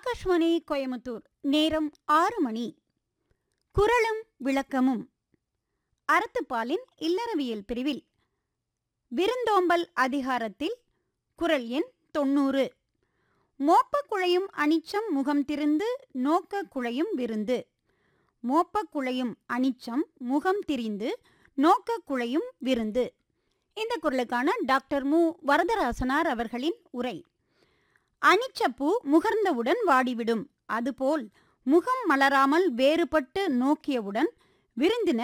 ஆகாஷ்வாணி கோயமுத்தூர் நேரம் ஆறு மணி குரலும் விளக்கமும் அறத்துப்பாலின் இல்லறவியல் பிரிவில் விருந்தோம்பல் அதிகாரத்தில் குரல் எண் தொண்ணூறு மோப்பக் குழையும் அனிச்சம் முகம் திரிந்து நோக்க குழையும் விருந்து மோப்பக் குழையும் அனிச்சம் முகம் திரிந்து நோக்க குழையும் விருந்து இந்த குரலுக்கான டாக்டர் மு வரதராசனார் அவர்களின் உரை அனிச்சப்பூ முகர்ந்தவுடன் வாடிவிடும் அதுபோல் முகம் மலராமல் வேறுபட்டு நோக்கியவுடன் விருந்தினர்